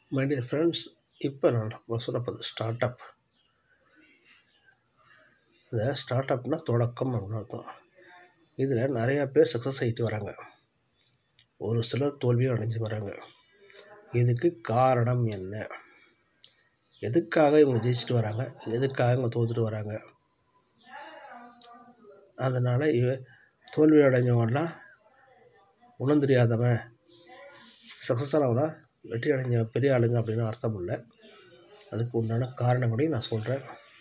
my dear friends இப்போ நான் சொல்ல போகிறது ஸ்டார்ட் அப் இந்த ஸ்டார்ட் அப்னா தொடக்கம் அப்படின்னு அர்த்தம் இதில் நிறையா பேர் சக்ஸஸ் ஆகிட்டு வராங்க ஒரு சிலர் தோல்வியும் அடைஞ்சு வராங்க இதுக்கு காரணம் என்ன எதுக்காக இவங்க ஜெயிச்சுட்டு வராங்க எதுக்காக இவங்க தோத்துட்டு வராங்க அதனால் இவ தோல்வி அடைஞ்சவங்கலாம் ஒன்றும் தெரியாதவன் சக்ஸஸ் ஆனவனா வெற்றி அடைஞ்ச பெரிய ஆளுங்க அப்படின்னு அர்த்தம் இல்லை அதுக்கு உண்டான காரணங்களையும் நான் சொல்கிறேன்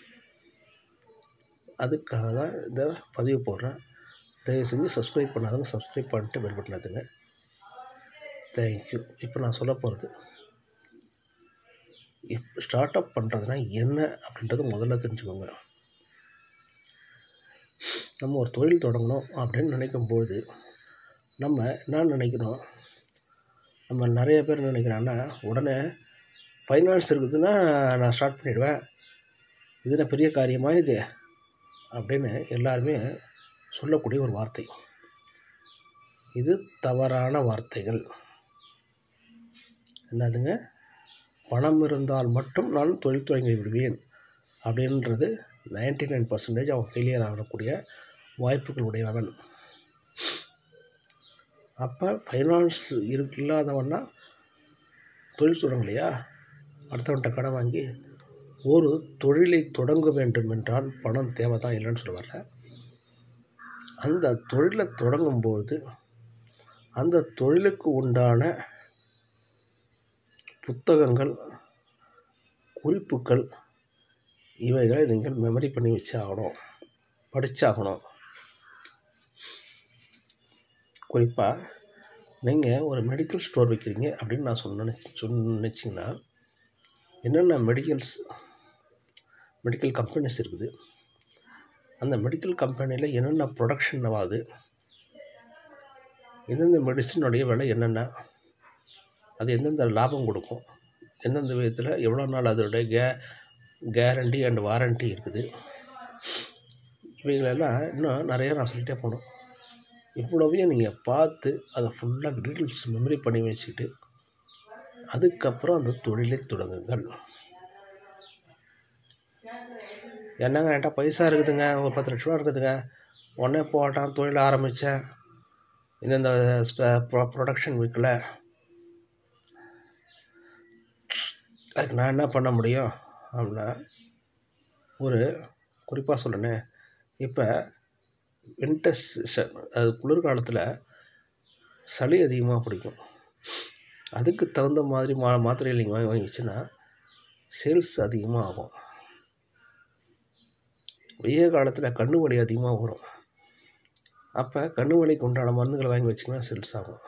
அதுக்காக தான் இந்த பதிவு போடுறேன் தயவு செஞ்சு சப்ஸ்கிரைப் பண்ணாதவங்க சப்ஸ்கிரைப் பண்ணிட்டு பெல் பட்டன் அழுத்துங்க தேங்க்யூ இப்போ நான் சொல்ல போகிறது இப் ஸ்டார்ட் அப் பண்ணுறதுனா என்ன அப்படின்றத முதல்ல தெரிஞ்சுக்கோங்க நம்ம ஒரு தொழில் தொடங்கணும் அப்படின்னு நினைக்கும்போது நம்ம என்ன நினைக்கிறோம் நம்ம நிறைய பேர் நினைக்கிறாங்கன்னா உடனே ஃபைனான்ஸ் இருக்குதுன்னா நான் ஸ்டார்ட் பண்ணிவிடுவேன் இது என்ன பெரிய காரியமா இது அப்படின்னு எல்லாருமே சொல்லக்கூடிய ஒரு வார்த்தை இது தவறான வார்த்தைகள் என்னதுங்க பணம் இருந்தால் மட்டும் நான் தொழில் தொடங்கி விடுவேன் அப்படின்றது நைன்டி நைன் பர்சன்டேஜ் அவன் ஃபெயிலியர் ஆகக்கூடிய வாய்ப்புகள் உடையவன் அப்போ ஃபைனான்ஸ் இருக்கு இல்லாதவன்னா தொழில் தொடங்கலையா அடுத்தவன்கிட்ட கடன் வாங்கி ஒரு தொழிலை தொடங்க வேண்டும் என்றால் பணம் தேவை தான் இல்லைன்னு சொல்ல வரல அந்த தொழிலை தொடங்கும்போது அந்த தொழிலுக்கு உண்டான புத்தகங்கள் குறிப்புகள் இவைகளை நீங்கள் மெமரி பண்ணி வச்சு ஆகணும் படித்தாகணும் குறிப்பாக நீங்கள் ஒரு மெடிக்கல் ஸ்டோர் வைக்கிறீங்க அப்படின்னு நான் சொன்ன சொன்னிச்சிங்கன்னா என்னென்ன மெடிக்கல்ஸ் மெடிக்கல் கம்பெனிஸ் இருக்குது அந்த மெடிக்கல் கம்பெனியில் என்னென்ன ப்ரொடக்ஷன் ஆகுது எந்தெந்த மெடிசனுடைய விலை என்னென்ன அது எந்தெந்த லாபம் கொடுக்கும் எந்தெந்த விதத்தில் எவ்வளோ நாள் அதோடைய கே கேரண்டி அண்ட் வாரண்ட்டி இருக்குது இவைகளெல்லாம் இன்னும் நிறையா நான் சொல்லிட்டே போகணும் இவ்வளவையும் நீங்கள் பார்த்து அதை ஃபுல்லாக டீட்டெயில்ஸ் மெமரி பண்ணி வச்சுக்கிட்டு அதுக்கப்புறம் அந்த தொழிலை தொடங்குங்கள் என்னங்க என்கிட்ட பைசா இருக்குதுங்க ஒரு பத்து லட்ச ரூபா இருக்குதுங்க உடனே போட்டான் தொழில் ஆரம்பித்தேன் இந்தந்த ப்ரொடக்ஷன் வீக்கில் அதுக்கு நான் என்ன பண்ண முடியும் அப்படின்னா ஒரு குறிப்பாக சொல்லணே இப்போ வின்டர் சீசன் அது குளிர்காலத்தில் சளி அதிகமாக பிடிக்கும் அதுக்கு தகுந்த மாதிரி மா மாத்திரைகள் நீங்கள் வாங்கி வாங்கிச்சுன்னா சேல்ஸ் அதிகமாக ஆகும் வெய்ய காலத்தில் கண்ணு வலி அதிகமாக வரும் அப்போ கண்ணு வலிக்கு உண்டான மருந்துகளை வாங்கி வச்சிங்கன்னா சேல்ஸ் ஆகும்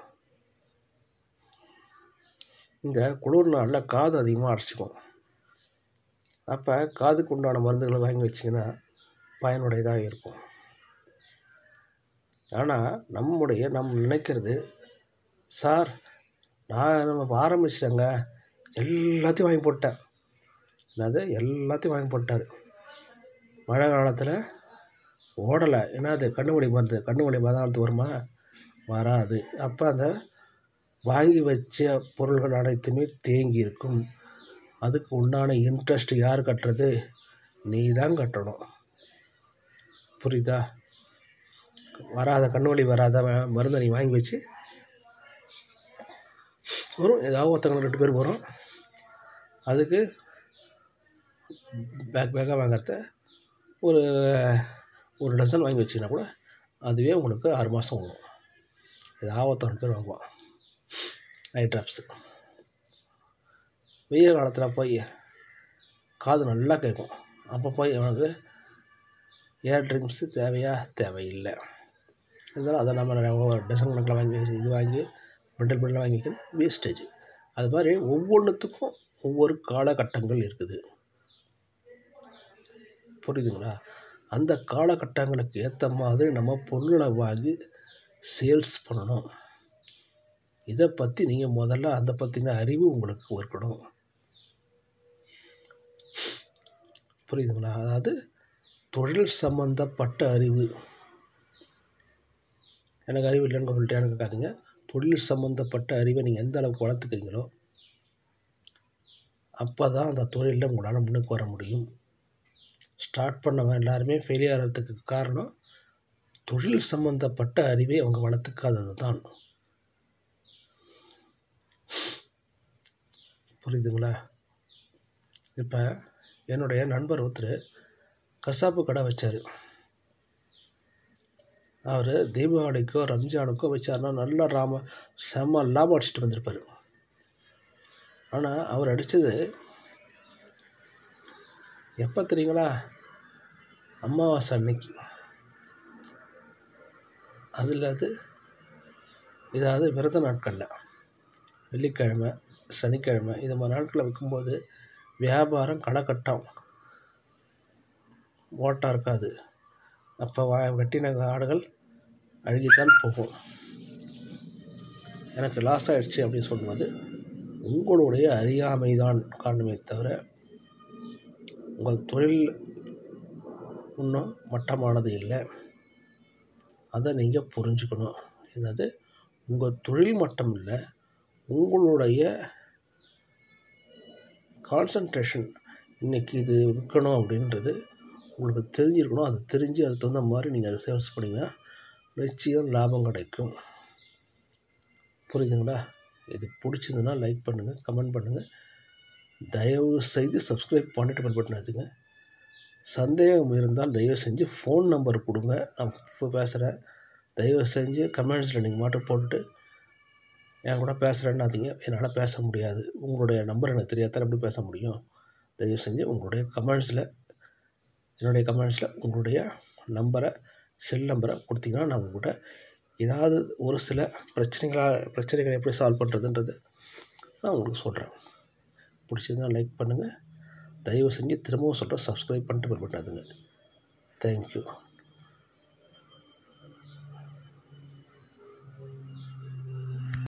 இந்த குளிர் நாளில் காது அதிகமாக அடைச்சிக்கும் அப்போ காதுக்கு உண்டான மருந்துகளை வாங்கி வச்சிங்கன்னா பயனுடையதாக இருக்கும் ஆனால் நம்முடைய நம்ம நினைக்கிறது சார் நான் நம்ம ஆரம்பிச்சிட்டேங்க எல்லாத்தையும் வாங்கி போட்டேன் என்னது எல்லாத்தையும் வாங்கி போட்டார் மழை காலத்தில் ஓடலை ஏன்னா அது கண்ணுவலி மருந்து கண்ணுவலி மழை காலத்து வருமா வராது அப்போ அந்த வாங்கி வச்ச பொருள்கள் அனைத்துமே தேங்கி இருக்கும் அதுக்கு உண்டான இன்ட்ரெஸ்ட் யார் கட்டுறது நீ தான் கட்டணும் புரியுதா வராத கண்ணு வலி வராத மருந்தை நீ வாங்கி வச்சு வரும் ஏதாவது ஒருத்தவங்க ரெண்டு பேர் வரும் அதுக்கு பேக் பேக்காக வாங்கிறத ஒரு ஒரு டசன் வாங்கி வச்சிங்கன்னா கூட அதுவே உங்களுக்கு ஆறு மாதம் வரும் ஏதாவது ஒருத்தவங்க பேர் வாங்குவான் ஐ ட்ராப்ஸு வெய்ய காலத்தில் போய் காது நல்லா கேட்கும் அப்போ போய் அவனுக்கு ஏர் ட்ரிங்க்ஸு தேவையா தேவையில்லை இருந்தாலும் அதை நம்ம டசன் கணக்கில் வாங்கி வச்சு இது வாங்கி பண்டல் பண்டல் வாங்கி வைக்கிறது வேஸ்டேஜ் அது மாதிரி ஒவ்வொன்றுத்துக்கும் ஒவ்வொரு காலகட்டங்கள் இருக்குது புரியுதுங்களா அந்த காலகட்டங்களுக்கு ஏற்ற மாதிரி நம்ம பொருளை வாங்கி சேல்ஸ் பண்ணணும் இதை பற்றி நீங்கள் முதல்ல அதை பற்றின அறிவு உங்களுக்கு இருக்கணும் புரியுதுங்களா அதாவது தொழில் சம்மந்தப்பட்ட அறிவு எனக்கு அறிவு இல்லைன்னு சொல்லிட்டு எனக்கு காத்துங்க தொழில் சம்மந்தப்பட்ட அறிவை நீங்கள் எந்த அளவுக்கு வளர்த்துக்கிறீங்களோ அப்போ தான் அந்த தொழிலில் உங்களால் முன்னுக்கு வர முடியும் ஸ்டார்ட் பண்ணவன் எல்லாருமே ஃபெயிலியர் ஆகிறதுக்கு காரணம் தொழில் சம்மந்தப்பட்ட அறிவை அவங்க வளர்த்துக்காதது தான் புரியுதுங்களா இப்போ என்னுடைய நண்பர் ஒருத்தர் கசாப்பு கடை வச்சார் அவர் தீபாவளிக்கோ ரம்ஜானுக்கோ வச்சாருன்னா நல்ல ராம செம்ம லாபம் அடிச்சுட்டு வந்திருப்பார் ஆனால் அவர் அடித்தது எப்போ தெரியுங்களா அமாவாசை அன்னைக்கு அதில் அது இதாவது விரத நாட்களில் வெள்ளிக்கிழமை சனிக்கிழமை இது மாதிரி நாட்களில் விற்கும்போது வியாபாரம் களைக்கட்டம் ஓட்டாக இருக்காது அப்போ வா வெட்டின ஆடுகள் அழுகித்தான் போகும் எனக்கு லாஸ் ஆகிடுச்சு அப்படின்னு சொல்லும்போது உங்களுடைய அறியாமை தான் காரணமே தவிர உங்கள் தொழில் இன்னும் மட்டமானது இல்லை அதை நீங்கள் புரிஞ்சுக்கணும் என்னது உங்கள் தொழில் மட்டம் இல்லை உங்களுடைய கான்சன்ட்ரேஷன் இன்றைக்கி இது விற்கணும் அப்படின்றது உங்களுக்கு தெரிஞ்சிருக்கணும் அது தெரிஞ்சு அதுக்கு தகுந்த மாதிரி நீங்கள் அதை சேல்ஸ் பண்ணிங்கன்னா நிச்சயம் லாபம் கிடைக்கும் புரியுதுங்களா இது பிடிச்சிருந்துன்னா லைக் பண்ணுங்கள் கமெண்ட் பண்ணுங்கள் தயவு செய்து சப்ஸ்கிரைப் பண்ணிட்டு பெல் பட்டன் எடுத்துங்க சந்தேகம் இருந்தால் தயவு செஞ்சு ஃபோன் நம்பர் கொடுங்க நான் இப்போ பேசுகிறேன் தயவு செஞ்சு கமெண்ட்ஸில் நீங்கள் மாட்டு போட்டுட்டு என் கூட பேசுகிறேன்னாதீங்க என்னால் பேச முடியாது உங்களுடைய நம்பர் எனக்கு தெரியாத எப்படி பேச முடியும் தயவு செஞ்சு உங்களுடைய கமெண்ட்ஸில் என்னுடைய கமெண்ட்ஸில் உங்களுடைய நம்பரை செல் நம்பரை கொடுத்தீங்கன்னா நான் உங்கள்கிட்ட ஏதாவது ஒரு சில பிரச்சனைகளாக பிரச்சனைகளை எப்படி சால்வ் பண்ணுறதுன்றது நான் உங்களுக்கு சொல்கிறேன் பிடிச்சிருந்தா லைக் பண்ணுங்கள் தயவு செஞ்சு திரும்பவும் சொல்கிறேன் சப்ஸ்கிரைப் பண்ணிட்டு பெல் பட்டன் அதுங்க தேங்க்யூ